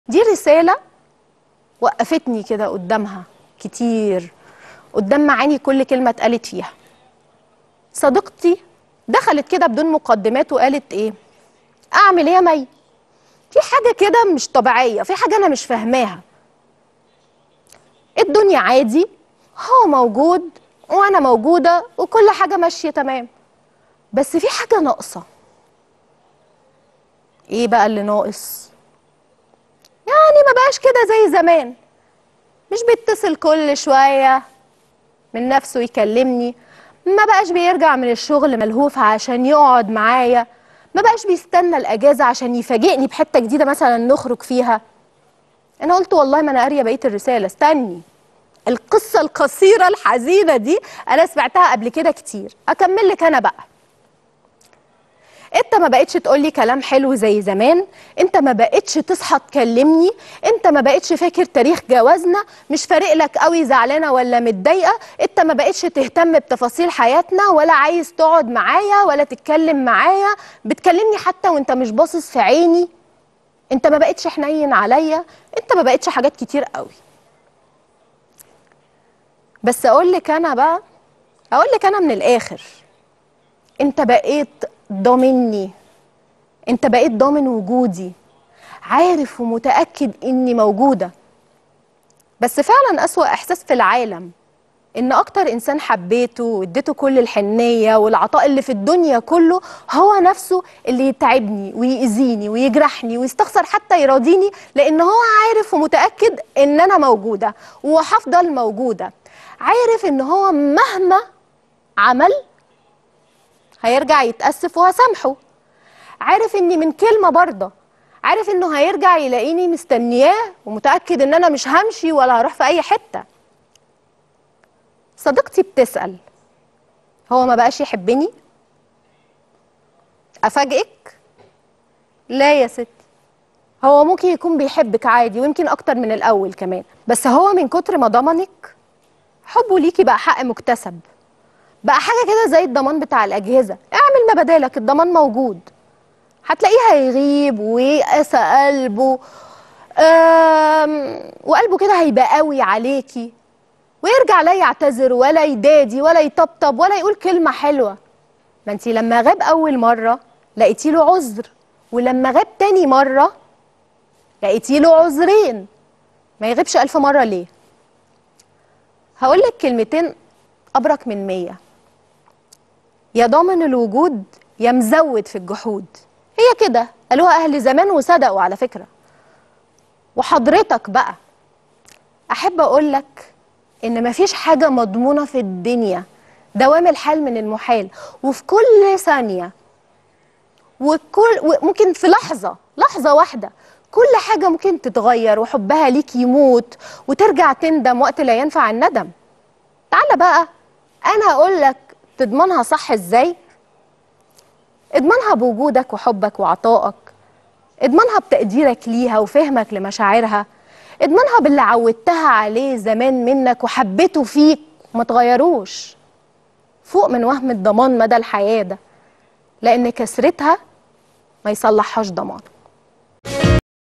دي رسالة وقفتني كده قدامها كتير قدام معاني كل كلمة اتقالت فيها صديقتي دخلت كده بدون مقدمات وقالت ايه اعمل ايه يا مي في حاجة كده مش طبيعية في حاجة انا مش فاهماها الدنيا عادي هو موجود وانا موجودة وكل حاجة ماشية تمام بس في حاجة ناقصة ايه بقى اللي ناقص يعني ما بقاش كده زي زمان مش بيتصل كل شوية من نفسه يكلمني ما بقاش بيرجع من الشغل ملهوف عشان يقعد معايا ما بقاش بيستنى الأجازة عشان يفاجئني بحتة جديدة مثلا نخرج فيها أنا قلت والله ما أنا قارية بقية الرسالة استني القصة القصيرة الحزينة دي أنا سمعتها قبل كده كتير أكمل لك أنا بقى انت ما بقتش تقولي كلام حلو زي زمان انت ما بقتش تصحى تكلمني انت ما بقتش فاكر تاريخ جوازنا مش فارق لك قوي زعلانه ولا متضايقه انت ما بقتش تهتم بتفاصيل حياتنا ولا عايز تقعد معايا ولا تتكلم معايا بتكلمني حتى وانت مش باصص في عيني انت ما بقتش حنين عليا انت ما بقتش حاجات كتير قوي بس اقول لك انا بقى اقول لك انا من الاخر انت بقيت ضامني انت بقيت ضامن وجودي عارف ومتأكد اني موجودة بس فعلا أسوأ إحساس في العالم إن أكتر إنسان حبيته واديته كل الحنية والعطاء اللي في الدنيا كله هو نفسه اللي يتعبني ويأذيني ويجرحني ويستخسر حتى يراضيني لأن هو عارف ومتأكد إن أنا موجودة وهفضل موجودة عارف إن هو مهما عمل هيرجع يتأسف وهسامحه عارف اني من كلمة برضه عارف انه هيرجع يلاقيني مستنياه ومتأكد ان انا مش همشي ولا هروح في اي حتة صديقتي بتسأل هو ما بقاش يحبني افاجئك لا يا ستي هو ممكن يكون بيحبك عادي ويمكن اكتر من الاول كمان بس هو من كتر ما ضمنك حبه ليكي بقى حق مكتسب بقى حاجه كده زي الضمان بتاع الاجهزه اعمل ما بدالك الضمان موجود هتلاقيه هيغيب ويقسى قلبه أم، وقلبه كده هيبقى قوي عليكي ويرجع لا يعتذر ولا يدادي ولا يطبطب ولا يقول كلمه حلوه ما انتي لما غاب اول مره لقيتي له عذر ولما غاب تاني مره لقيتي له عذرين ما يغيبش ألف مره ليه هقول لك كلمتين أبرك من مية يا ضامن الوجود يا مزود في الجحود هي كده قالوها أهل زمان وصدقوا على فكرة وحضرتك بقى أحب أقول لك إن مفيش حاجة مضمونة في الدنيا دوام الحال من المحال وفي كل ثانية وكل وممكن في لحظة لحظة واحدة كل حاجة ممكن تتغير وحبها ليك يموت وترجع تندم وقت لا ينفع الندم تعالى بقى انا اقول لك تضمنها صح ازاي اضمنها بوجودك وحبك وعطائك اضمنها بتقديرك ليها وفهمك لمشاعرها اضمنها باللي عودتها عليه زمان منك وحبيته فيك وما تغيروش فوق من وهم الضمان مدى الحياة ده لأن كسرتها ما يصلحهاش ضمان